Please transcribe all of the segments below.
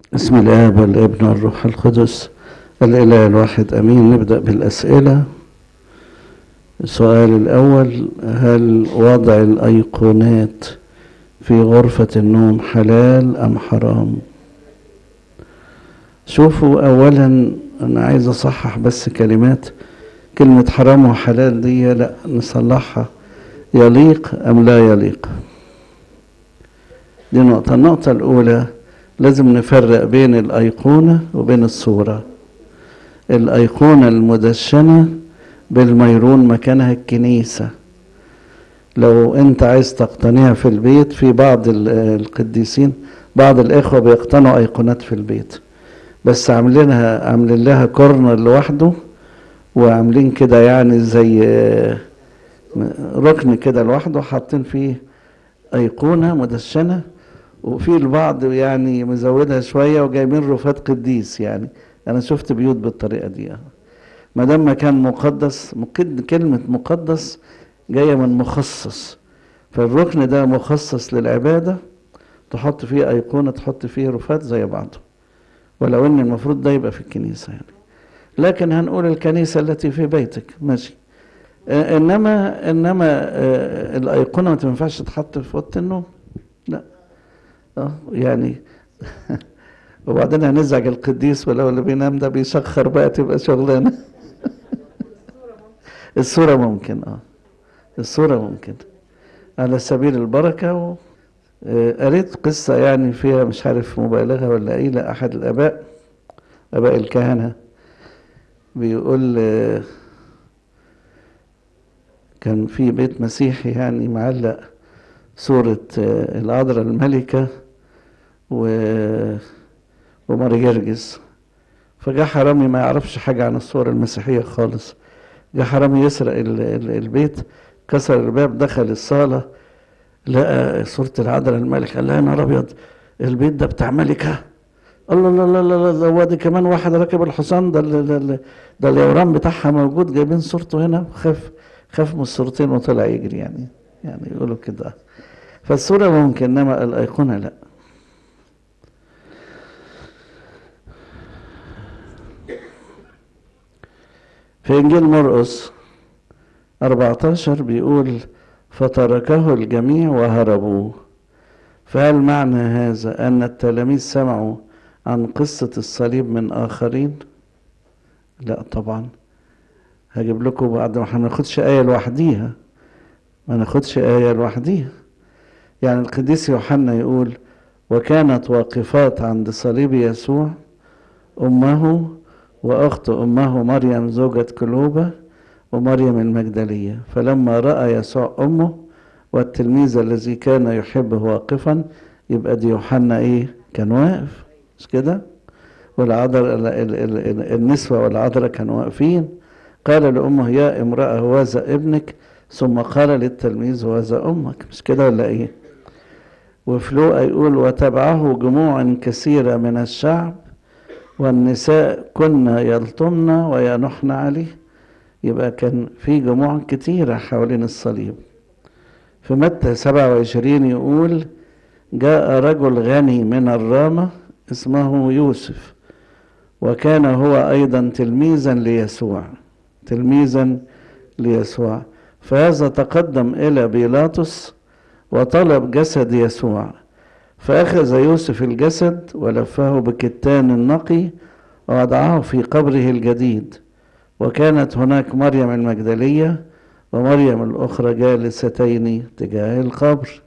بسم الآب والابن والروح القدس الإله الواحد أمين نبدأ بالأسئلة السؤال الأول هل وضع الأيقونات في غرفة النوم حلال أم حرام شوفوا أولا أنا عايز أصحح بس كلمات كلمة حرام وحلال دي لا نصلحها يليق أم لا يليق دي نقطة النقطة الأولى لازم نفرق بين الأيقونة وبين الصورة الأيقونة المدشنة بالميرون مكانها الكنيسة لو أنت عايز تقتنيها في البيت في بعض القديسين بعض الإخوة بيقتنوا أيقونات في البيت بس عاملينها عاملين لها كورنر لوحده وعاملين كده يعني زي ركن كده لوحده حاطين فيه أيقونة مدشنة وفي البعض يعني مزودها شوية وجايبين رفات قديس يعني أنا شفت بيوت بالطريقة دي ما دام مكان مقدس كلمة مقدس جاية من مخصص فالركن ده مخصص للعبادة تحط فيه أيقونة تحط فيه رفات زي بعضه ولو إن المفروض ده يبقى في الكنيسة يعني لكن هنقول الكنيسة التي في بيتك ماشي إنما إنما الأيقونة ما تنفعش تتحط في أوضة النوم لا اه يعني وبعدين هنزعج القديس ولو اللي بينام ده بيشخر بقى تبقى شغلانه الصوره ممكن اه الصوره ممكن على سبيل البركه و... قريت قصة يعني فيها مش عارف مبالغة ولا ايه لأحد الآباء آباء الكهنة بيقول كان في بيت مسيحي يعني معلق صورة العذراء الملكة و... وماري جرجس فجاء حرامي ما يعرفش حاجة عن الصور المسيحية خالص جاء حرامي يسرق ال... ال... البيت كسر الباب دخل الصالة لقى صورة العذراء الملكة قال لها يا نهار أبيض البيت ده بتاع ملكة الله الله الله الله الله هو دي كمان واحد راكب الحصان ده ده, ده اليوران بتاعها موجود جايبين صورته هنا خاف خاف من الصورتين وطلع يجري يعني يعني يقولوا كده فالصورة ممكن إنما الأيقونة لا في إنجيل مرقس 14 بيقول فتركه الجميع وهربوا فهل معنى هذا أن التلاميذ سمعوا عن قصة الصليب من آخرين؟ لا طبعا هجيب لكم بعد ما هناخدش آية لوحديها ما ناخدش آية لوحديها يعني القديس يوحنا يقول وكانت واقفات عند صليب يسوع أمه وأخت أمه مريم زوجة كلوبة ومريم المجدلية فلما رأى يسوع أمه والتلميذ الذي كان يحبه واقفا يبقى دي يوحنا إيه كان واقف مش كده والعذر النسوة والعذراء كانوا واقفين قال لأمه يا امرأة هذا ابنك ثم قال للتلميذ هذا أمك مش كده ولا إيه وفلوقا يقول وتبعه جموع كثيرة من الشعب والنساء كنا يلطمن وينحن عليه يبقى كان في جموع كتيرة حوالين الصليب في متى 27 يقول جاء رجل غني من الرامة اسمه يوسف وكان هو أيضا تلميذا ليسوع تلميذا ليسوع فهذا تقدم إلى بيلاطس وطلب جسد يسوع فأخذ يوسف الجسد ولفه بكتان نقي ووضعه في قبره الجديد وكانت هناك مريم المجدلية ومريم الأخرى جالستين تجاه القبر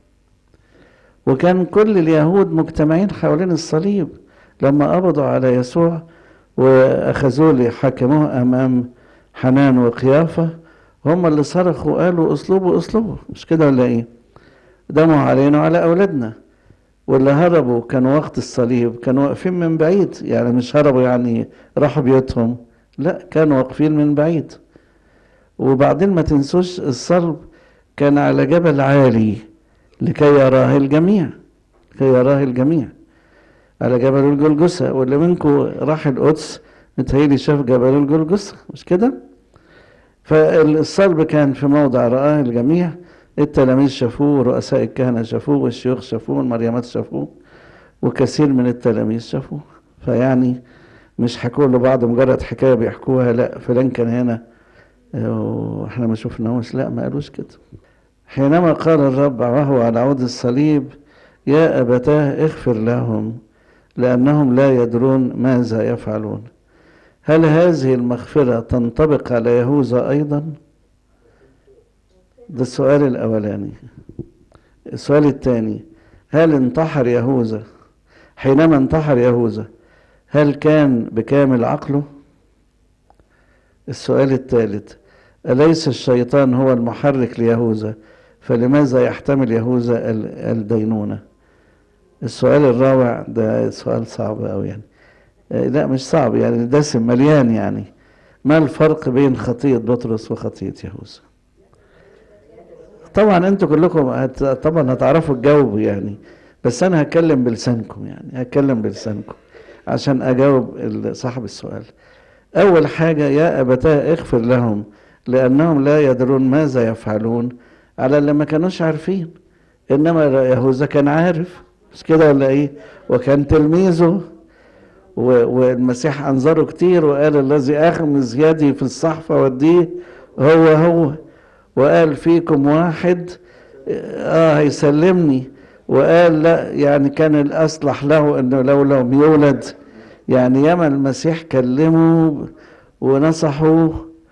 وكان كل اليهود مجتمعين حوالين الصليب لما قبضوا على يسوع وأخذوه ليحاكموه أمام حنان وقيافة هم اللي صرخوا قالوا اصلبوا اصلبوا مش كده ولا ايه دموا علينا وعلى أولادنا واللي هربوا كانوا وقت الصليب كانوا واقفين من بعيد يعني مش هربوا يعني راحوا بيوتهم لا كانوا واقفين من بعيد وبعدين ما تنسوش الصلب كان على جبل عالي لكي يراه الجميع لكي يراه الجميع على جبل الجلجسة واللي منكم راح القدس متهيألي شاف جبل الجلجسة مش كده فالصلب كان في موضع رآه الجميع التلاميذ شافوه ورؤساء الكهنة شافوه والشيوخ شافوه والمريمات شافوه وكثير من التلاميذ شافوه فيعني مش حكوا لبعض مجرد حكايه بيحكوها لا فلان كان هنا واحنا ما شفناهوش لا ما قالوش كده حينما قال الرب وهو على عود الصليب يا أبتاه اغفر لهم لأنهم لا يدرون ماذا يفعلون هل هذه المغفرة تنطبق على يهوذا أيضا؟ ده السؤال الأولاني السؤال الثاني هل انتحر يهوذا حينما انتحر يهوذا هل كان بكامل عقله؟ السؤال الثالث أليس الشيطان هو المحرك ليهوذا فلماذا يحتمل يهوذا الدينونة السؤال الرابع ده سؤال صعب أوي يعني لا مش صعب يعني دسم مليان يعني ما الفرق بين خطية بطرس وخطية يهوذا طبعا انتوا كلكم هت... طبعا هتعرفوا تجاوبوا يعني بس انا هتكلم بلسانكم يعني هتكلم بلسانكم عشان اجاوب صاحب السؤال اول حاجة يا ابتاه اغفر لهم لانهم لا يدرون ماذا يفعلون على اللي ما كانوش عارفين انما يهوذا كان عارف مش كده ولا ايه وكان تلميذه والمسيح انظره كتير وقال الذي اخمز يدي في الصحفة وديه هو هو وقال فيكم واحد اه هيسلمني وقال لا يعني كان الاصلح له انه لو لم يولد يعني ياما المسيح كلمه ونصحه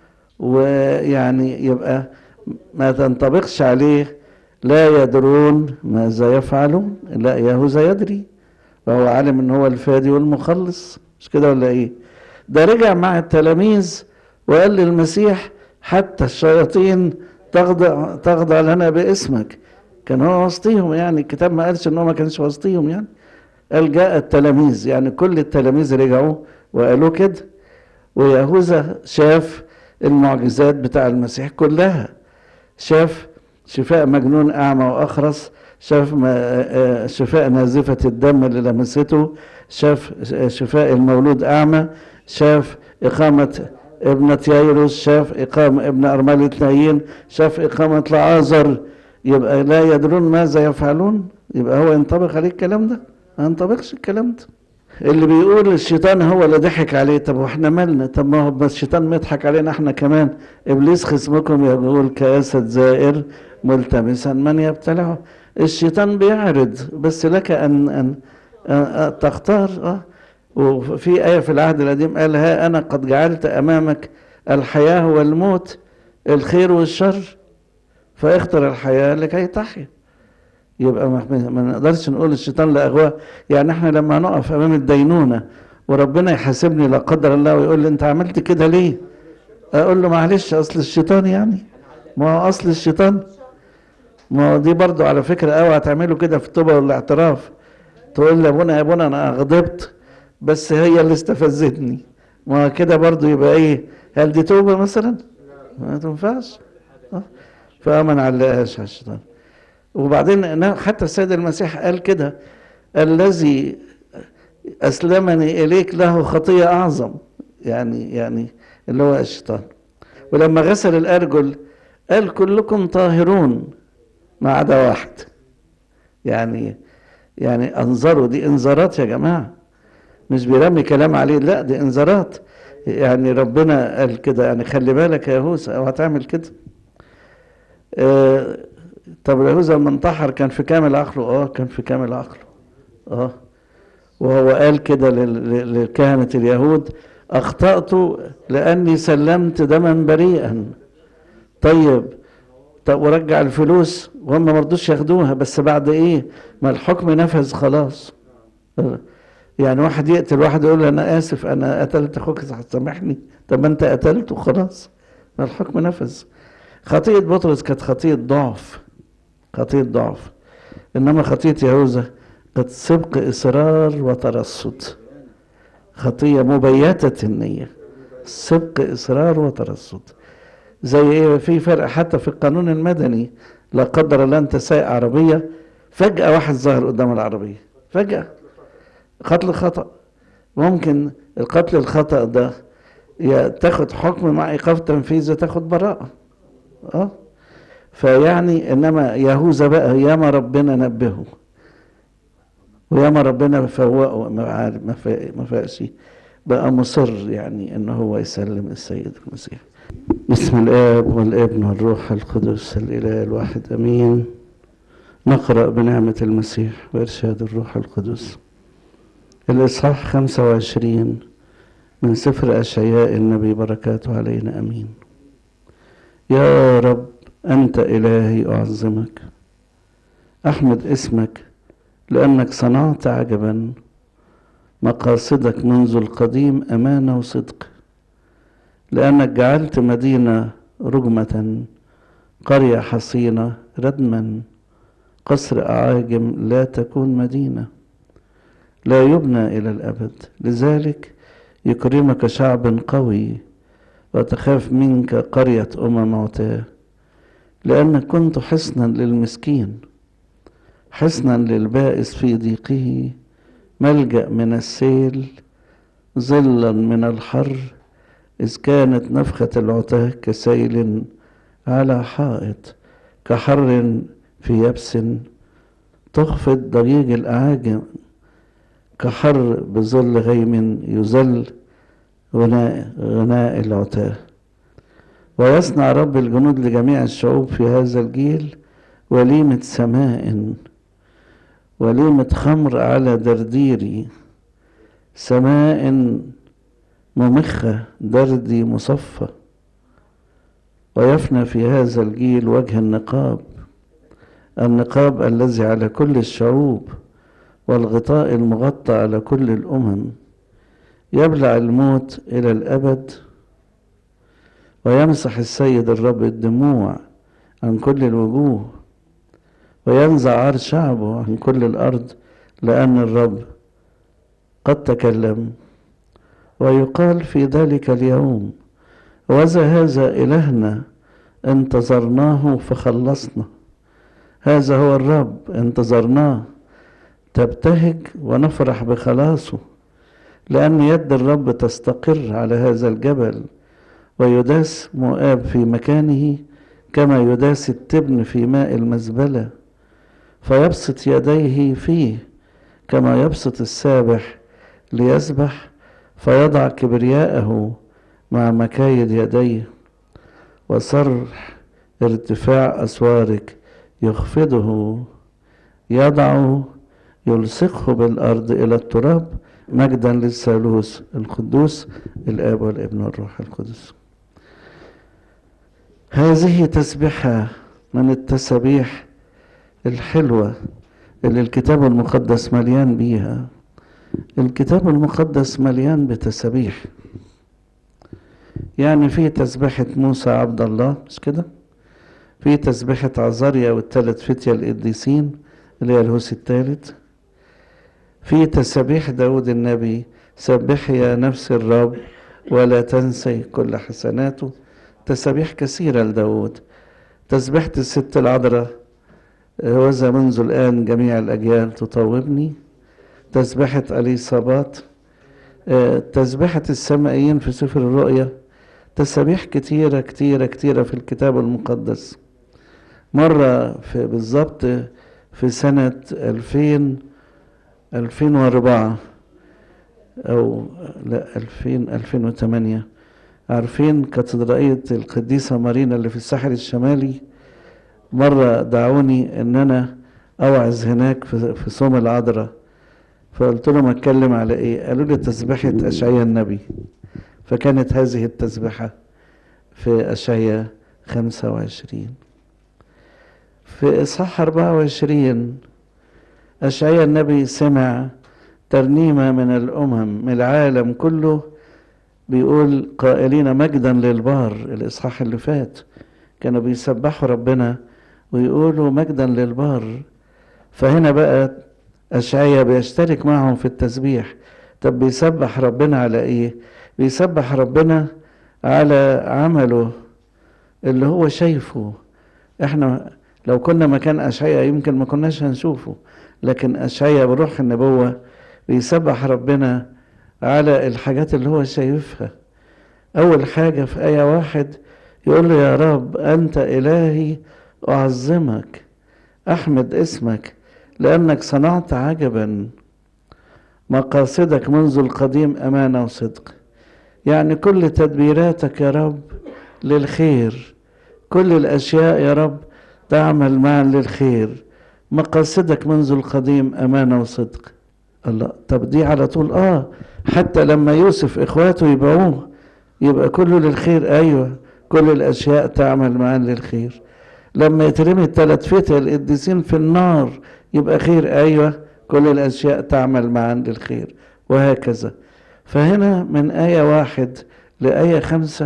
ويعني يبقى ما تنطبقش عليه لا يدرون ماذا يفعلون لا يهوذا يدري وهو عالم ان هو الفادي والمخلص مش كده ولا ايه ده رجع مع التلاميذ وقال للمسيح حتى الشياطين تخضع تخضع لنا باسمك كان هو وسطيهم يعني الكتاب ما قالش ان هو ما كانش وسطيهم يعني قال جاء التلاميذ يعني كل التلاميذ رجعوا وقالوا كده ويهوذا شاف المعجزات بتاع المسيح كلها شاف شفاء مجنون أعمى وأخرس شاف شفاء نازفة الدم اللي لمسته شاف شفاء المولود أعمى شاف إقامة ابنة يايروس شاف إقامة ابن أرملة نايين شاف إقامة لعازر يبقى لا يدرون ماذا يفعلون يبقى هو ينطبق عليه الكلام ده ما ينطبقش الكلام ده اللي بيقول الشيطان هو اللي ضحك عليه طب واحنا مالنا طب ما هو بس الشيطان ما يضحك علينا احنا كمان ابليس خصمكم يقول كاسد زائر ملتمسا من يبتلعه الشيطان بيعرض بس لك ان ان, أن تختار اه وفي آية في العهد القديم قال ها أنا قد جعلت أمامك الحياة والموت الخير والشر فاختر الحياة لكي تحيا يبقى ما نقدرش نقول الشيطان لأغواه يعني احنا لما نقف أمام الدينونة وربنا يحاسبني لا قدر الله ويقول لي أنت عملت كده ليه؟ أقول له معلش أصل الشيطان يعني ما هو أصل الشيطان ما هو دي برضو على فكرة اوعى تعملوا كده في التوبة والاعتراف تقول لي ابونا يا ابونا انا غضبت بس هي اللي استفزتني ما كده برضو يبقى ايه هل دي توبة مثلا ما تنفعش فما نعلقهاش على الشيطان وبعدين حتى السيد المسيح قال كده الذي اسلمني اليك له خطية اعظم يعني يعني اللي هو الشيطان ولما غسل الارجل قال كلكم طاهرون ما عدا واحد يعني يعني انظروا دي انذارات يا جماعه مش بيرمي كلام عليه لا دي انذارات يعني ربنا قال كده يعني خلي بالك يا يهوذا او هتعمل كده آه طب يهوذا لما انتحر كان في كامل عقله اه كان في كامل عقله اه وهو قال كده لكهنة اليهود أخطأت لأني سلمت دما بريئا طيب طب ورجع الفلوس وهم ما رضوش ياخدوها بس بعد ايه ما الحكم نفذ خلاص يعني واحد يقتل واحد يقول انا اسف انا قتلت اخوك سامحني طب ما انت قتلت وخلاص ما الحكم نفذ خطيئة بطرس كانت خطيئة ضعف خطيئة ضعف انما خطيئة يهوذا قد سبق اصرار وترصد خطية مبيتة النية سبق اصرار وترصد زي ايه في فرق حتى في القانون المدني لا قدر الله انت سايق عربيه فجاه واحد ظهر قدام العربيه فجاه قتل خطا ممكن القتل الخطا ده يا تاخد حكم مع ايقاف تنفيذ تاخد براءه اه فيعني انما يهوذا بقى ياما ربنا نبهه وياما ربنا فوقه ما عارف ما فا- ما فاقش بقى مصر يعني ان هو يسلم السيد المسيح بسم الاب والابن والروح القدس الاله الواحد امين نقرا بنعمه المسيح وارشاد الروح القدس الاصحاح 25 من سفر اشعياء النبي بركاته علينا امين يا رب انت الهي اعظمك احمد اسمك لانك صنعت عجبا مقاصدك منذ القديم امانه وصدق لانك جعلت مدينه رجمه قريه حصينه ردما قصر اعاجم لا تكون مدينه لا يبنى الى الابد لذلك يكرمك شعب قوي وتخاف منك قريه امم عتاه لانك كنت حصنا للمسكين حصنا للبائس في ضيقه ملجا من السيل ظلا من الحر اذ كانت نفخه العتاه كسيل على حائط كحر في يبس تخفض ضجيج الاعاجم كحر بظل غيم يذل غناء, غناء العتاه ويصنع رب الجنود لجميع الشعوب في هذا الجيل وليمة سماء وليمة خمر على درديري سماء ممخة دردي مصفى ويفنى في هذا الجيل وجه النقاب النقاب الذي على كل الشعوب والغطاء المغطى على كل الأمم يبلع الموت إلى الأبد ويمسح السيد الرب الدموع عن كل الوجوه وينزع عار شعبه عن كل الأرض لأن الرب قد تكلم ويقال في ذلك اليوم وذا هذا إلهنا انتظرناه فخلصنا هذا هو الرب انتظرناه تبتهج ونفرح بخلاصه لأن يد الرب تستقر على هذا الجبل ويداس مؤاب في مكانه كما يداس التبن في ماء المزبلة فيبسط يديه فيه كما يبسط السابح ليسبح فيضع كبرياءه مع مكايد يديه وصرح ارتفاع أسوارك يخفضه يضع يلصقه بالأرض إلى التراب مجدا للثالوث القدوس الآب والابن والروح القدس هذه تسبحة من التسابيح الحلوة اللي الكتاب المقدس مليان بيها الكتاب المقدس مليان بتسابيح يعني في تسبيحة موسى عبد الله مش كده في تسبيحة عزاريا والثلاث فتية القديسين اللي هي الهوس الثالث في تسابيح داود النبي سبحي يا نفس الرب ولا تنسي كل حسناته تسابيح كثيرة لداود تسبيحة الست العذراء وذا منذ الآن جميع الأجيال تطوبني تسبيحة أليصابات تسبيحة السمائيين في سفر الرؤيا تسابيح كتيرة كتيرة كتيرة في الكتاب المقدس مرة في بالظبط في سنة ألفين ألفين وأربعة أو لا ألفين ألفين وثمانية عارفين كاتدرائية القديسة مارينا اللي في الساحل الشمالي مرة دعوني إن أنا أوعظ هناك في صوم العذراء فقلت لهم أتكلم على إيه؟ قالوا لي تسبيحة أشعيا النبي فكانت هذه التسبيحة في أشعيا خمسة وعشرين في إصحاح أربعة وعشرين أشعيا النبي سمع ترنيمة من الأمم من العالم كله بيقول قائلين مجدا للبار الإصحاح اللي فات كانوا بيسبحوا ربنا ويقولوا مجدا للبار فهنا بقى أشعيا بيشترك معهم في التسبيح طب بيسبح ربنا على إيه؟ بيسبح ربنا على عمله اللي هو شايفه احنا لو كنا مكان أشعيا يمكن ما كناش هنشوفه لكن أشعيا بروح النبوة بيسبح ربنا على الحاجات اللي هو شايفها أول حاجة في آية واحد يقول له يا رب أنت إلهي أعظمك أحمد اسمك لأنك صنعت عجبا مقاصدك منذ القديم أمانة وصدق يعني كل تدبيراتك يا رب للخير كل الأشياء يا رب تعمل معا للخير مقاصدك منذ القديم أمانة وصدق الله طب دي على طول آه حتى لما يوسف إخواته يبيعوه يبقى كله للخير أيوه كل الأشياء تعمل معا للخير لما يترمي الثلاث فتى القديسين في النار يبقى خير أيوه كل الأشياء تعمل معا للخير وهكذا فهنا من آية واحد لآية خمسة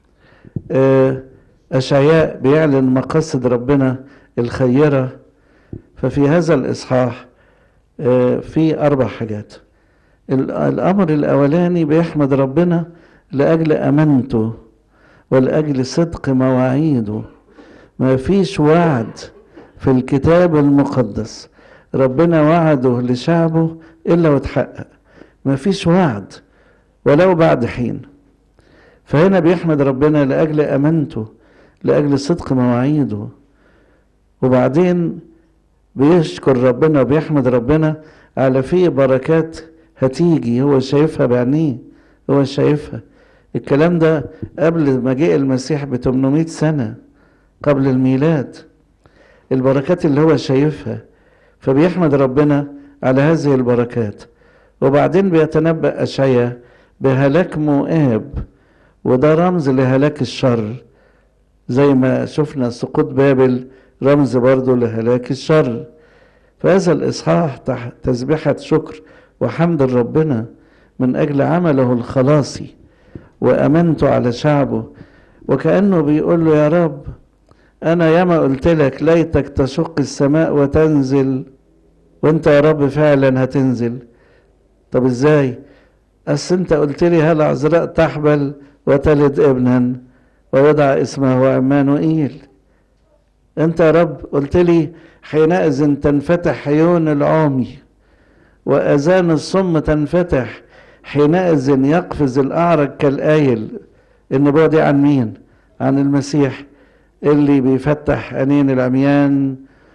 أشعياء بيعلن مقاصد ربنا الخيرة ففي هذا الإصحاح في أربع حاجات الأمر الأولاني بيحمد ربنا لأجل أمانته ولأجل صدق مواعيده ما فيش وعد في الكتاب المقدس ربنا وعده لشعبه إلا وتحقق ما فيش وعد ولو بعد حين فهنا بيحمد ربنا لأجل أمانته لأجل صدق مواعيده وبعدين بيشكر ربنا وبيحمد ربنا على في بركات هتيجي هو شايفها بعينيه هو شايفها الكلام ده قبل مجيء المسيح ب 800 سنة قبل الميلاد البركات اللي هو شايفها فبيحمد ربنا على هذه البركات وبعدين بيتنبأ أشعيا بهلاك مؤاب وده رمز لهلاك الشر زي ما شفنا سقوط بابل رمز برضه لهلاك الشر فهذا الإصحاح تحت تسبيحة شكر وحمد ربنا من أجل عمله الخلاصي وأمنته على شعبه وكأنه بيقول له يا رب أنا ياما قلت لك ليتك تشق السماء وتنزل وأنت يا رب فعلا هتنزل طب إزاي؟ أصل أنت قلت لي هل عذراء تحبل وتلد ابنا ووضع اسمه عمانوئيل أنت يا رب قلت لي حينئذ تنفتح عيون العمي وأذان الصم تنفتح حينئذ يقفز الأعرج كالآيل النبوة دي عن مين؟ عن المسيح اللي بيفتح عينين العميان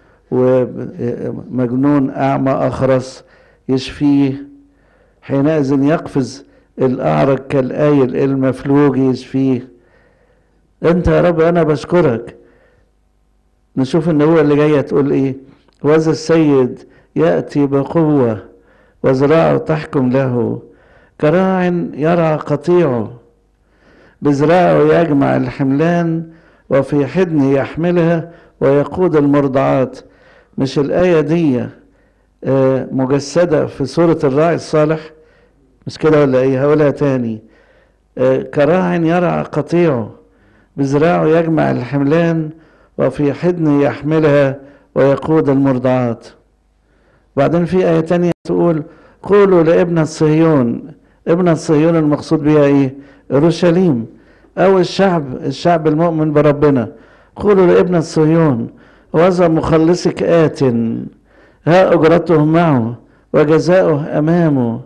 ومجنون أعمى أخرس يشفيه حينئذ يقفز الأعرج كالآيل المفلوج يشفيه أنت يا رب أنا بشكرك نشوف النبوة اللي جاية تقول إيه وذا السيد يأتي بقوة وزراعه تحكم له كراع يرعى قطيعه بزراعه يجمع الحملان وفي حضنه يحملها ويقود المرضعات مش الآية دي مجسدة في سورة الراعي الصالح مش كده ولا ايه هقولها تاني كراع يرعى قطيعه بزراعه يجمع الحملان وفي حضنه يحملها ويقود المرضعات بعدين في آية تانية تقول قولوا لابنة صهيون ابنة صهيون المقصود بها ايه اورشليم او الشعب الشعب المؤمن بربنا قولوا لابنة صهيون وذا مخلصك آت ها أجرته معه وجزاؤه أمامه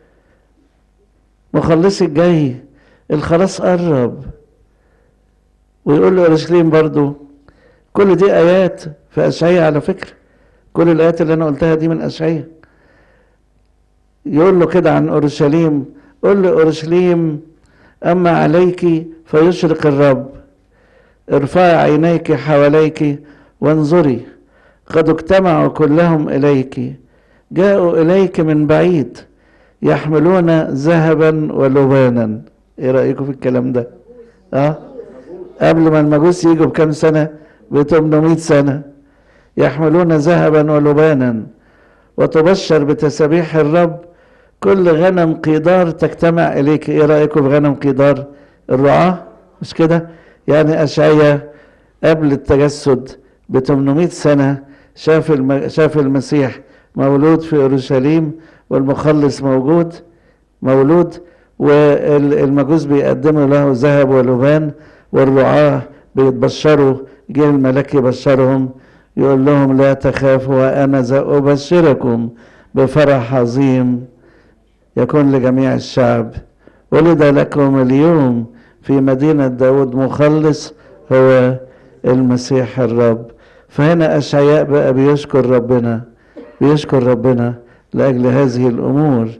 مخلصك جاي الخلاص قرب ويقول له اورشليم برضو كل دي ايات في اشعياء على فكره كل الايات اللي انا قلتها دي من اشعياء يقول له كده عن اورشليم قل له اورشليم اما عليك فيشرق الرب ارفعي عينيك حواليك وانظري قد اجتمعوا كلهم اليك جاءوا اليك من بعيد يحملون ذهبا ولبانا ايه رايكم في الكلام ده اه قبل ما المجوس يجوا بكام سنه ب 800 سنه يحملون ذهبا ولبانا وتبشر بتسابيح الرب كل غنم قيدار تجتمع اليك ايه رايكم في غنم قيدار الرعاه مش كده يعني اشعيا قبل التجسد ب 800 سنه شاف الم... شاف المسيح مولود في اورشليم والمخلص موجود مولود والمجوس بيقدموا له ذهب ولبان والرعاة بيتبشروا جه الملاك يبشرهم يقول لهم لا تخافوا وأنا ذا أبشركم بفرح عظيم يكون لجميع الشعب ولد لكم اليوم في مدينة داود مخلص هو المسيح الرب فهنا أشعياء بقى بيشكر ربنا بيشكر ربنا لأجل هذه الأمور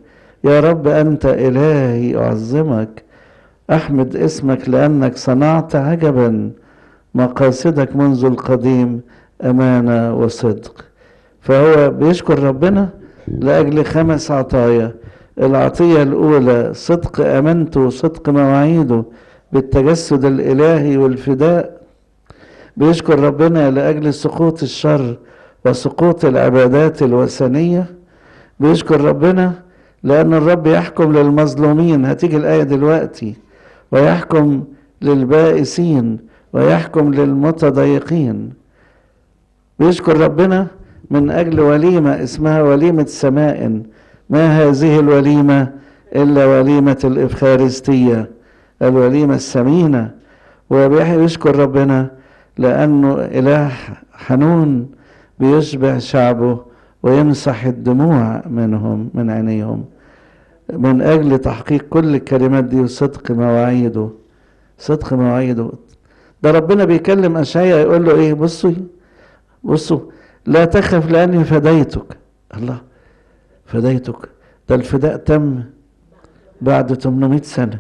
يا رب أنت إلهي أعظمك أحمد اسمك لأنك صنعت عجبا مقاصدك منذ القديم أمانة وصدق فهو بيشكر ربنا لأجل خمس عطايا العطية الأولى صدق أمانته وصدق مواعيده بالتجسد الإلهي والفداء بيشكر ربنا لأجل سقوط الشر وسقوط العبادات الوثنية بيشكر ربنا لأن الرب يحكم للمظلومين هتيجي الآية دلوقتي ويحكم للبائسين ويحكم للمتضايقين بيشكر ربنا من أجل وليمة اسمها وليمة سماء ما هذه الوليمة إلا وليمة الإفخارستية الوليمة الثمينة وبيشكر ربنا لأنه إله حنون بيشبع شعبه ويمسح الدموع منهم من عينيهم من أجل تحقيق كل الكلمات دي وصدق مواعيده صدق مواعيده ده ربنا بيكلم أشعيا يقول له إيه بصوا بصوا لا تخف لأني فديتك الله فديتك ده الفداء تم بعد 800 سنة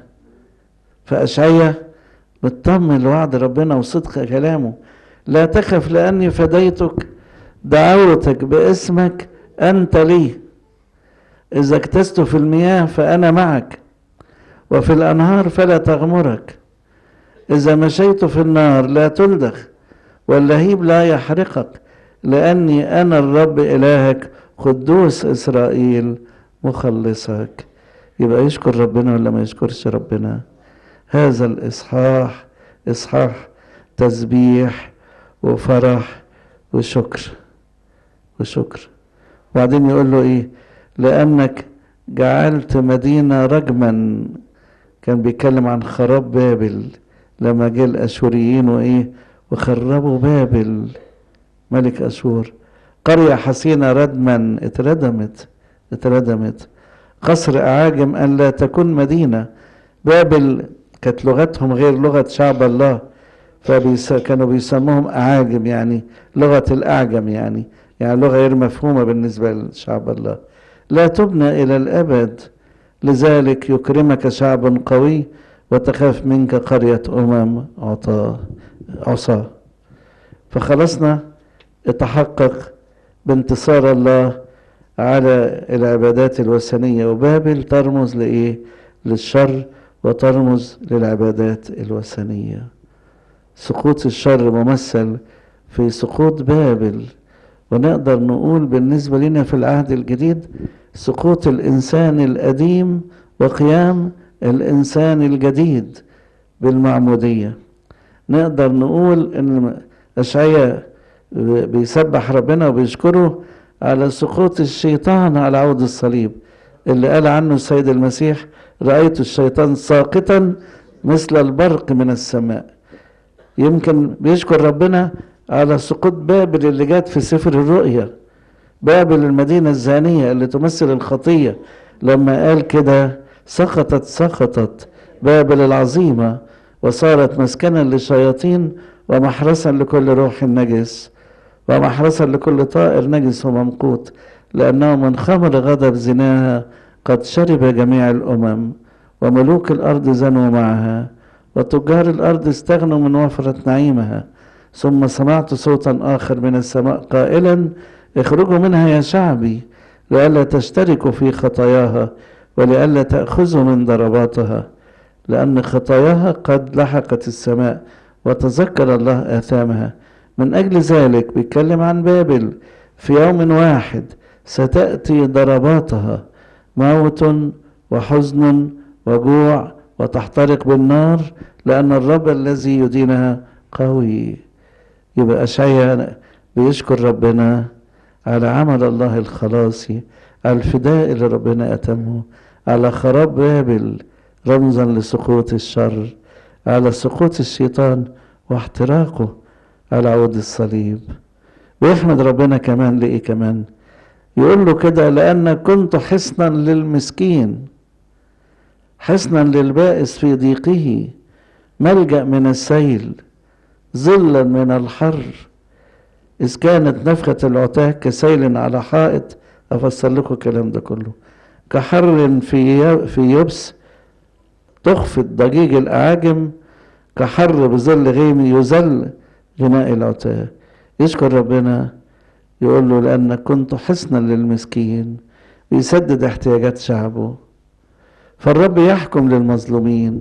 فأشعيا مطمن لوعد ربنا وصدق كلامه لا تخف لأني فديتك دعوتك باسمك أنت لي إذا اكتست في المياه فأنا معك وفي الأنهار فلا تغمرك إذا مشيت في النار لا تلدغ واللهيب لا يحرقك لأني أنا الرب إلهك قدوس إسرائيل مخلصك يبقى يشكر ربنا ولا ما يشكرش ربنا هذا الإصحاح إصحاح تسبيح وفرح وشكر وشكر وبعدين يقول له إيه لأنك جعلت مدينة رجما كان بيتكلم عن خراب بابل لما جه الأشوريين وإيه وخربوا بابل ملك أشور قرية حصينة ردما اتردمت اتردمت قصر أعاجم أن لا تكون مدينة بابل كانت لغتهم غير لغة شعب الله فكانوا بيسموهم أعاجم يعني لغة الأعجم يعني يعني لغة غير مفهومة بالنسبة لشعب الله لا تبنى إلى الأبد لذلك يكرمك شعب قوي وتخاف منك قرية أمم عطاء عصا فخلصنا اتحقق بانتصار الله على العبادات الوثنية وبابل ترمز لإيه؟ للشر وترمز للعبادات الوثنية سقوط الشر ممثل في سقوط بابل ونقدر نقول بالنسبة لنا في العهد الجديد سقوط الإنسان القديم وقيام الإنسان الجديد بالمعمودية نقدر نقول إن أشعياء بيسبح ربنا وبيشكره على سقوط الشيطان على عود الصليب اللي قال عنه السيد المسيح رأيت الشيطان ساقطا مثل البرق من السماء يمكن بيشكر ربنا على سقوط بابل اللي جت في سفر الرؤيا بابل المدينة الزانية اللي تمثل الخطية لما قال كده سقطت سقطت بابل العظيمة وصارت مسكنا للشياطين ومحرسا لكل روح نجس ومحرسا لكل طائر نجس وممقوت لأنه من خمر غضب زناها قد شرب جميع الأمم وملوك الأرض زنوا معها وتجار الأرض استغنوا من وفرة نعيمها ثم سمعت صوتا آخر من السماء قائلا اخرجوا منها يا شعبي لئلا تشتركوا في خطاياها ولئلا تأخذوا من ضرباتها لأن خطاياها قد لحقت السماء وتذكر الله آثامها من أجل ذلك بيتكلم عن بابل في يوم واحد ستأتي ضرباتها موت وحزن وجوع وتحترق بالنار لأن الرب الذي يدينها قوي يبقى أشعيا بيشكر ربنا على عمل الله الخلاصي على الفداء اللي ربنا أتمه على خراب بابل رمزا لسقوط الشر على سقوط الشيطان واحتراقه على عود الصليب ويحمد ربنا كمان لإيه كمان يقول له كده لأن كنت حصنا للمسكين حصنا للبائس في ضيقه ملجأ من السيل ظلا من الحر إذ كانت نفخة العتاه كسيل على حائط أفسر لكم الكلام ده كله كحر في في يبس تخفض ضجيج الأعاجم كحر بظل غيم يذل غناء العتاه يشكر ربنا يقول له لأنك كنت حصنا للمسكين ويسدد احتياجات شعبه فالرب يحكم للمظلومين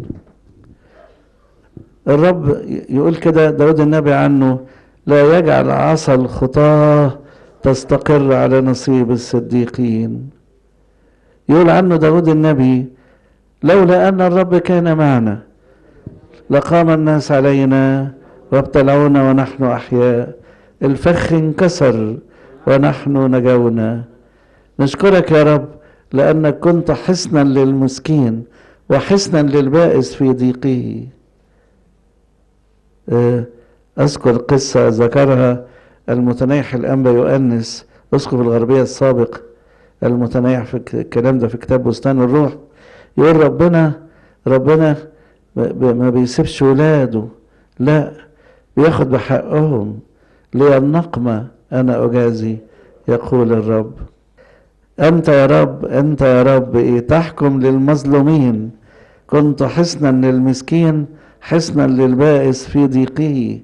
الرب يقول كده داود النبي عنه لا يجعل عصا الخطاه تستقر على نصيب الصديقين يقول عنه داود النبي لولا أن الرب كان معنا لقام الناس علينا وابتلعونا ونحن أحياء الفخ انكسر ونحن نجونا نشكرك يا رب لأنك كنت حسنا للمسكين وحسنا للبائس في ضيقه أذكر قصة ذكرها المتنيح الأنبا يؤنس أسقف الغربية السابق المتنيح في الكلام ده في كتاب بستان الروح يقول ربنا ربنا ما بيسيبش ولاده لا بياخد بحقهم لي النقمة أنا أجازي يقول الرب أنت يا رب أنت يا رب إيه تحكم للمظلومين كنت حسنا للمسكين حسنا للبائس في ضيقه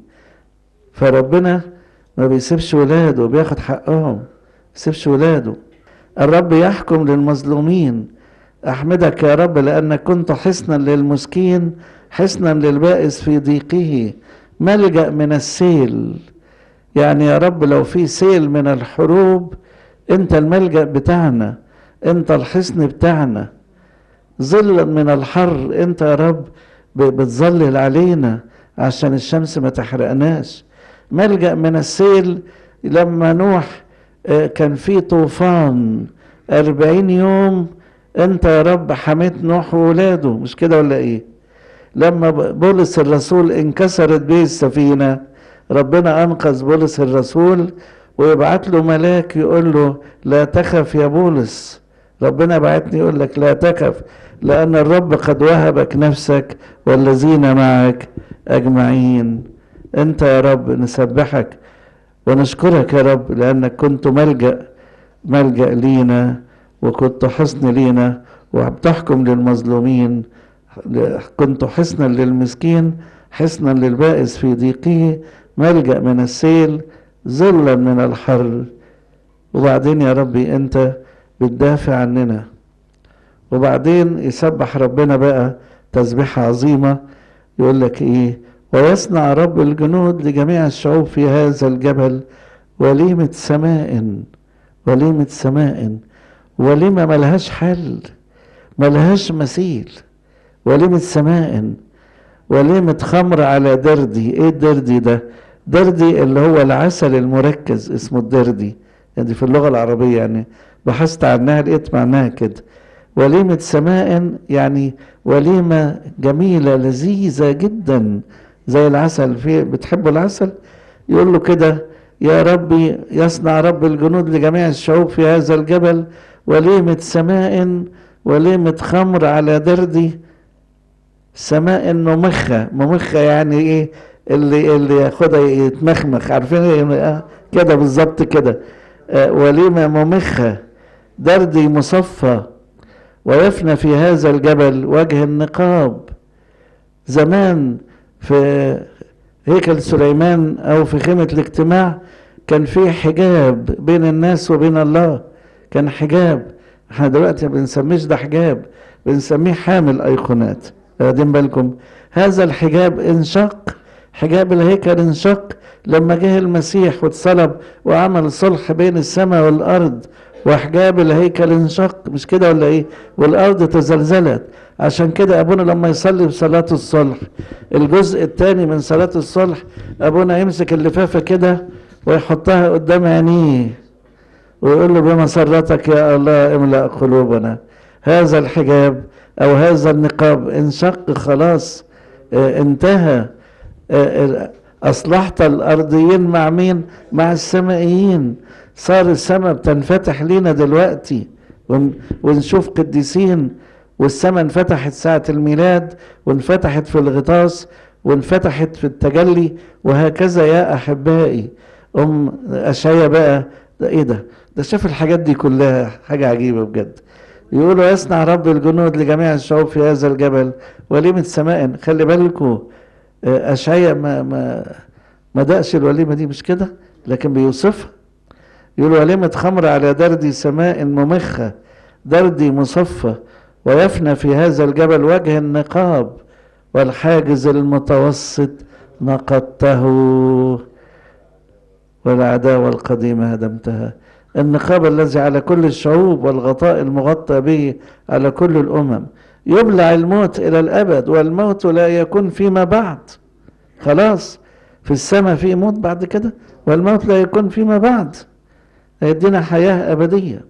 فربنا ما بيسيبش ولاده بياخد حقهم ما بيسيبش ولاده الرب يحكم للمظلومين أحمدك يا رب لأنك كنت حسنا للمسكين حسنا للبائس في ضيقه ملجأ من السيل يعني يا رب لو في سيل من الحروب انت الملجأ بتاعنا انت الحصن بتاعنا ظلا من الحر انت يا رب بتظلل علينا عشان الشمس ما تحرقناش ملجأ من السيل لما نوح كان في طوفان أربعين يوم انت يا رب حميت نوح وولاده مش كده ولا ايه لما بولس الرسول انكسرت به السفينة ربنا انقذ بولس الرسول ويبعت له ملاك يقول له لا تخف يا بولس ربنا بعتني يقول لك لا تخف لأن الرب قد وهبك نفسك والذين معك أجمعين أنت يا رب نسبحك ونشكرك يا رب لأنك كنت ملجأ ملجأ لينا وكنت حصن لينا وبتحكم للمظلومين كنت حصنا للمسكين حصنا للبائس في ضيقه ملجأ من السيل ظلا من الحر وبعدين يا ربي انت بتدافع عننا وبعدين يسبح ربنا بقى تسبيحة عظيمة يقول لك ايه ويصنع رب الجنود لجميع الشعوب في هذا الجبل وليمة سماء وليمة سماء وليمة ملهاش حل ملهاش مثيل وليمة سماء وليمة خمر على دردي ايه الدردي ده دردي اللي هو العسل المركز اسمه الدردي يعني في اللغة العربية يعني بحثت عنها لقيت معناها كده وليمة سماء يعني وليمة جميلة لذيذة جدا زي العسل في بتحبوا العسل يقول له كده يا ربي يصنع رب الجنود لجميع الشعوب في هذا الجبل وليمة سماء وليمة خمر على دردي سماء ممخة ممخة يعني ايه اللي اللي ياخدها يتمخمخ عارفين ايه كده بالظبط كده آه وليمة ممخة دردي مصفى ويفنى في هذا الجبل وجه النقاب زمان في هيكل سليمان او في خيمة الاجتماع كان في حجاب بين الناس وبين الله كان حجاب احنا دلوقتي ما بنسميش ده حجاب بنسميه حامل ايقونات واخدين بالكم هذا الحجاب انشق حجاب الهيكل انشق لما جه المسيح واتصلب وعمل صلح بين السماء والارض وحجاب الهيكل انشق مش كده ولا ايه والارض تزلزلت عشان كده ابونا لما يصلي بصلاة الصلح الجزء الثاني من صلاة الصلح ابونا يمسك اللفافة كده ويحطها قدام عينيه ويقول له بمسرتك يا الله املأ قلوبنا هذا الحجاب او هذا النقاب انشق خلاص اه انتهى اه اصلحت الارضيين مع مين مع السمائيين صار السماء بتنفتح لينا دلوقتي ونشوف قديسين والسماء انفتحت ساعة الميلاد وانفتحت في الغطاس وانفتحت في التجلي وهكذا يا أحبائي أم أشعيا بقى ده إيه ده ده شاف الحاجات دي كلها حاجة عجيبة بجد يقولوا يصنع رب الجنود لجميع الشعوب في هذا الجبل وليمة سماء خلي بالكم أشعياء ما ما ما دقش الوليمة دي مش كده لكن بيوصفها يقول وليمة خمر على دردي سماء ممخة دردي مصفى ويفنى في هذا الجبل وجه النقاب والحاجز المتوسط نقضته والعداوة القديمة هدمتها النقاب الذي على كل الشعوب والغطاء المغطى به على كل الأمم يبلع الموت إلى الأبد والموت لا يكون فيما بعد خلاص في السماء في موت بعد كده والموت لا يكون فيما بعد هيدينا حياة أبدية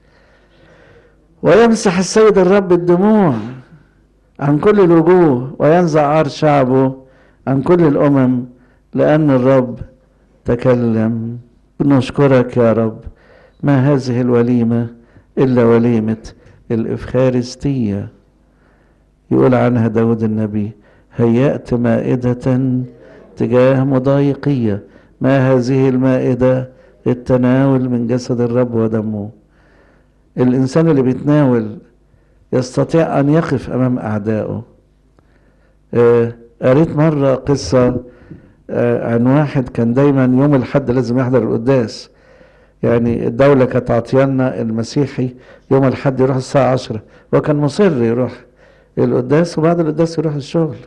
ويمسح السيد الرب الدموع عن كل الوجوه وينزع عار شعبه عن كل الأمم لأن الرب تكلم نشكرك يا رب ما هذه الوليمة إلا وليمة الإفخارستية يقول عنها داود النبي هيأت مائدة تجاه مضايقية ما هذه المائدة التناول من جسد الرب ودمه الإنسان اللي بيتناول يستطيع أن يقف أمام أعدائه آه قريت مرة قصة آه عن واحد كان دايما يوم الحد لازم يحضر القداس يعني الدولة كانت عطيانا المسيحي يوم الحد يروح الساعة عشرة وكان مصر يروح القداس وبعد القداس يروح الشغل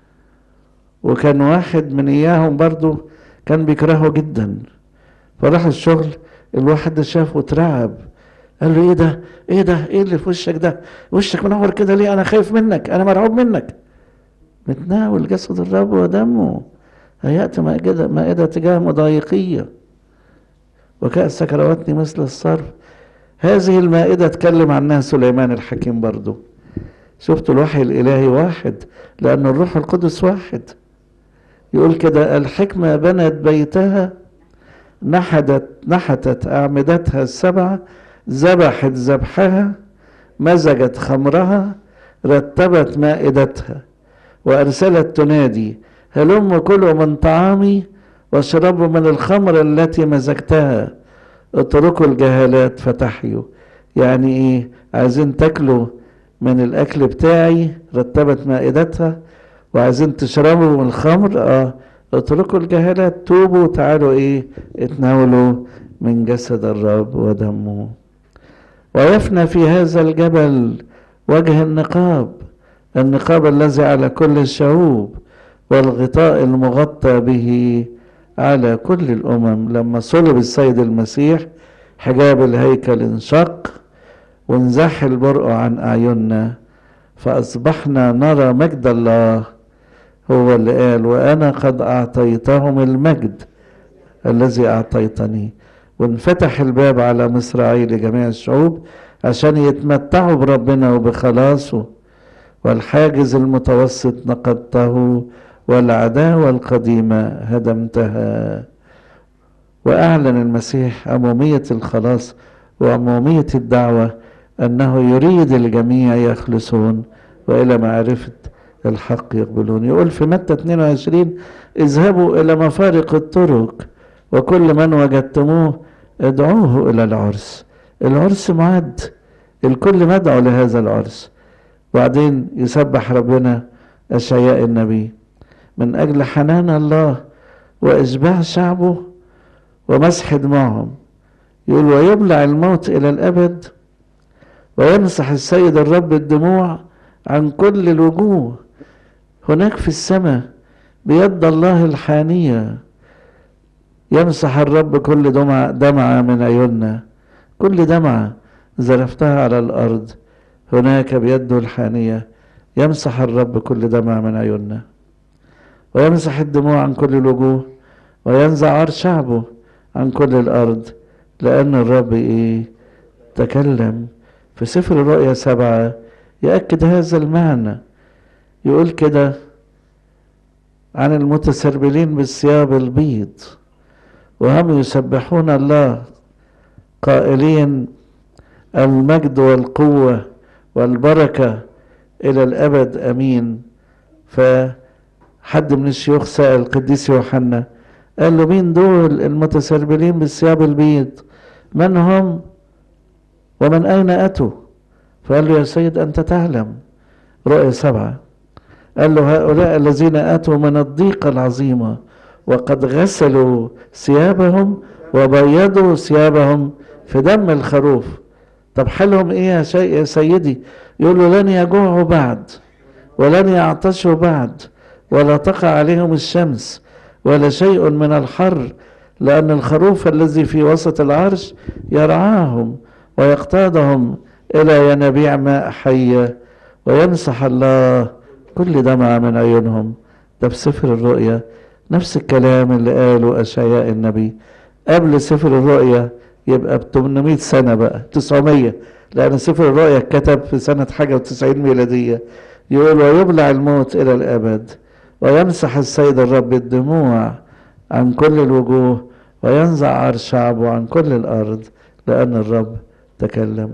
وكان واحد من إياهم برضو كان بيكرهه جدا فراح الشغل الواحد ده شافه اترعب قال له ايه ده ايه ده ايه اللي في وشك ده وشك منور كده ليه انا خايف منك انا مرعوب منك متناول جسد الرب ودمه هيأتي مائدة مائدة تجاه مضايقية وكأس سكروتني مثل الصرف هذه المائدة اتكلم عنها سليمان الحكيم برضو شفتوا الوحي الإلهي واحد لأن الروح القدس واحد يقول كده الحكمة بنت بيتها نحدت نحتت أعمدتها السبعة ذبحت ذبحها مزجت خمرها رتبت مائدتها وأرسلت تنادي هلم كلوا من طعامي واشربوا من الخمر التي مزجتها اتركوا الجهالات فتحيوا يعني ايه عايزين تاكلوا من الاكل بتاعي رتبت مائدتها وعايزين تشربوا من الخمر اه اتركوا الجهالات توبوا تعالوا ايه اتناولوا من جسد الرب ودمه ويفنى في هذا الجبل وجه النقاب النقاب الذي على كل الشعوب والغطاء المغطى به على كل الأمم لما صلب السيد المسيح حجاب الهيكل انشق وانزح البرق عن أعيننا فأصبحنا نرى مجد الله هو اللي قال وأنا قد أعطيتهم المجد الذي أعطيتني وانفتح الباب على مصراعي لجميع الشعوب عشان يتمتعوا بربنا وبخلاصه والحاجز المتوسط نقضته والعداوة القديمة هدمتها وأعلن المسيح عمومية الخلاص وعمومية الدعوة أنه يريد الجميع يخلصون وإلى معرفة الحق يقبلون يقول في متى 22 اذهبوا إلى مفارق الطرق وكل من وجدتموه ادعوه إلى العرس العرس معد الكل مدعو لهذا العرس وبعدين يسبح ربنا أشعياء النبي من أجل حنان الله وإشباع شعبه ومسح دموعهم يقول ويبلع الموت إلى الأبد ويمسح السيد الرب الدموع عن كل الوجوه هناك في السماء بيد الله الحانية يمسح الرب كل دمعة, دمعة من عيوننا كل دمعة زرفتها على الأرض هناك بيده الحانية يمسح الرب كل دمعة من عيوننا ويمسح الدموع عن كل الوجوه وينزع عار شعبه عن كل الأرض لأن الرب إيه تكلم في سفر الرؤيا سبعة يأكد هذا المعنى يقول كده عن المتسربلين بالثياب البيض وهم يسبحون الله قائلين المجد والقوة والبركة إلى الأبد أمين فحد من الشيوخ سأل القديس يوحنا قال له مين دول المتسربلين بالثياب البيض من هم ومن أين أتوا فقال له يا سيد أنت تعلم رؤية سبعة قال له هؤلاء الذين أتوا من الضيقة العظيمة وقد غسلوا ثيابهم وبيضوا ثيابهم في دم الخروف طب حالهم ايه يا, شي... يا سيدي يقول له لن يجوعوا بعد ولن يعطشوا بعد ولا تقع عليهم الشمس ولا شيء من الحر لأن الخروف الذي في وسط العرش يرعاهم ويقتادهم إلى ينابيع ماء حية ويمسح الله كل دمعة من عيونهم ده في سفر الرؤيا نفس الكلام اللي قاله أشعياء النبي قبل سفر الرؤيا يبقى ب 800 سنة بقى 900 لأن سفر الرؤيا اتكتب في سنة حاجة وتسعين ميلادية يقول ويبلع الموت إلى الأبد ويمسح السيد الرب الدموع عن كل الوجوه وينزع عرش شعبه عن كل الأرض لأن الرب تكلم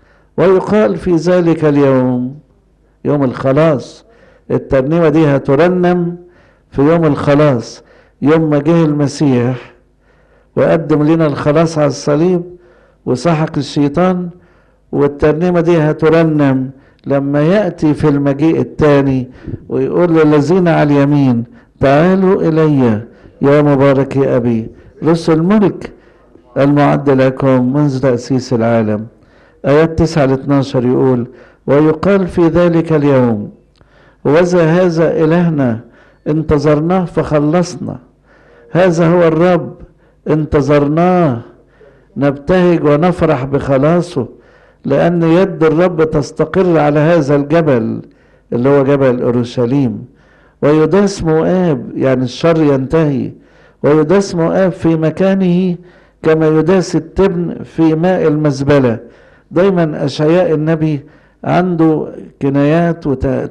ويقال في ذلك اليوم يوم الخلاص الترنيمة دي هترنم في يوم الخلاص يوم ما جه المسيح وقدم لنا الخلاص على الصليب وسحق الشيطان والترنيمة دي هترنم لما يأتي في المجيء الثاني ويقول للذين على اليمين تعالوا إلي يا مبارك يا أبي رسل الملك المعد لكم منذ تأسيس العالم آيات 9 ل 12 يقول ويقال في ذلك اليوم وذا هذا إلهنا انتظرناه فخلصنا هذا هو الرب انتظرناه نبتهج ونفرح بخلاصه لأن يد الرب تستقر على هذا الجبل اللي هو جبل أورشليم ويداس مؤاب يعني الشر ينتهي ويداس مؤاب في مكانه كما يداس التبن في ماء المزبلة دايما أشعياء النبي عنده كنايات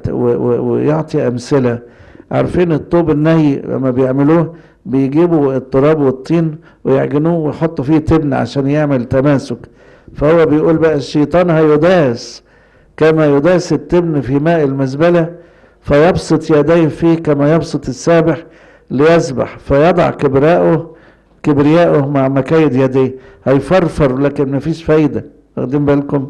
ويعطي أمثلة عارفين الطوب النهي لما بيعملوه بيجيبوا التراب والطين ويعجنوه ويحطوا فيه تبن عشان يعمل تماسك فهو بيقول بقى الشيطان هيداس كما يداس التبن في ماء المزبلة فيبسط يديه فيه كما يبسط السابح ليسبح فيضع كبراءه كبرياءه مع مكايد يديه هيفرفر لكن مفيش فايدة واخدين بالكم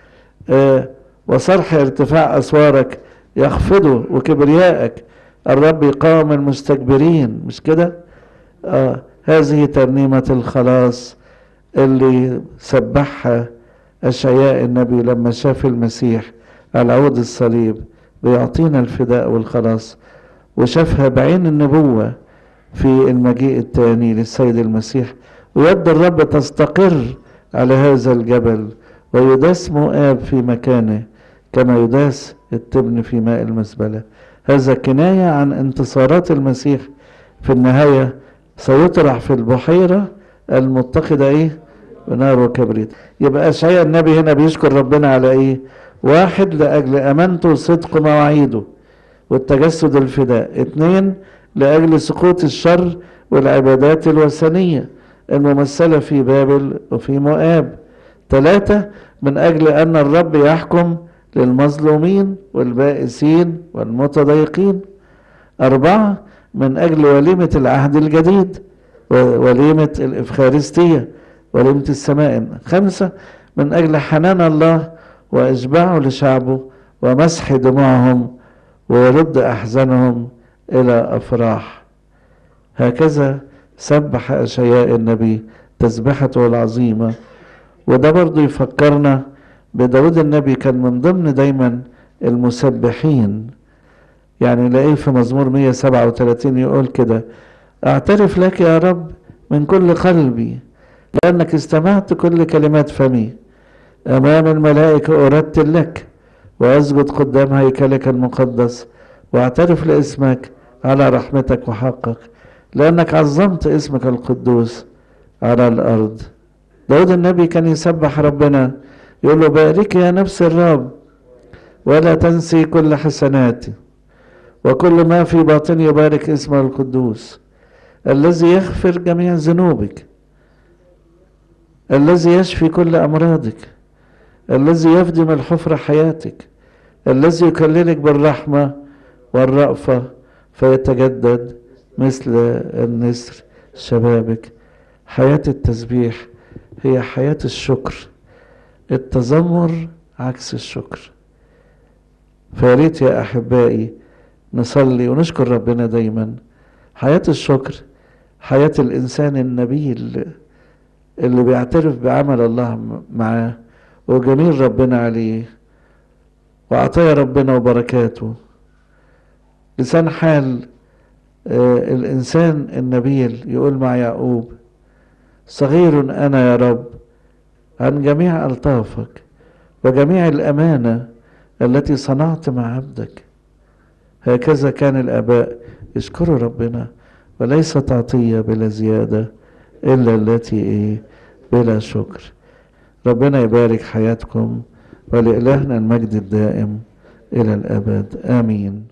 آه وصرح ارتفاع أسوارك يخفضه وكبريائك الرب يقاوم المستكبرين مش كده آه هذه ترنيمة الخلاص اللي سبحها أشعياء النبي لما شاف المسيح على عود الصليب بيعطينا الفداء والخلاص وشافها بعين النبوة في المجيء الثاني للسيد المسيح ويد الرب تستقر على هذا الجبل ويداس مؤاب في مكانه كما يداس التبن في ماء المزبلة هذا كناية عن انتصارات المسيح في النهاية سيطرح في البحيرة المتقدة ايه بنار وكبريت يبقى اشعياء النبي هنا بيشكر ربنا على ايه واحد لاجل امانته وصدق مواعيده والتجسد الفداء اثنين لاجل سقوط الشر والعبادات الوثنية الممثلة في بابل وفي مؤاب ثلاثة من اجل ان الرب يحكم للمظلومين والبائسين والمتضايقين أربعة من أجل وليمة العهد الجديد وليمة الإفخارستية وليمة السماء خمسة من أجل حنان الله وإشباعه لشعبه ومسح دموعهم ويرد أحزانهم إلى أفراح هكذا سبح أشياء النبي تسبحته العظيمة وده برضو يفكرنا بداود النبي كان من ضمن دايما المسبحين يعني نلاقيه في مزمور 137 يقول كده اعترف لك يا رب من كل قلبي لأنك استمعت كل كلمات فمي أمام الملائكة أرتل لك وأسجد قدام هيكلك المقدس واعترف لاسمك على رحمتك وحقك لأنك عظمت اسمك القدوس على الأرض داود النبي كان يسبح ربنا يقول له بارك يا نفس الرب ولا تنسي كل حسناتي وكل ما في باطن يبارك اسمه القدوس الذي يغفر جميع ذنوبك الذي يشفي كل امراضك الذي يفدي من الحفرة حياتك الذي يكللك بالرحمة والرأفة فيتجدد مثل النسر شبابك حياة التسبيح هي حياة الشكر التذمر عكس الشكر فياريت يا أحبائي نصلي ونشكر ربنا دايما حياة الشكر حياة الإنسان النبيل اللي بيعترف بعمل الله معاه وجميل ربنا عليه وعطايا ربنا وبركاته لسان حال آه الإنسان النبيل يقول مع يعقوب صغير أنا يا رب عن جميع ألطافك وجميع الأمانة التي صنعت مع عبدك هكذا كان الآباء يشكروا ربنا وليست عطية بلا زيادة إلا التي إيه بلا شكر ربنا يبارك حياتكم ولإلهنا المجد الدائم إلى الأبد آمين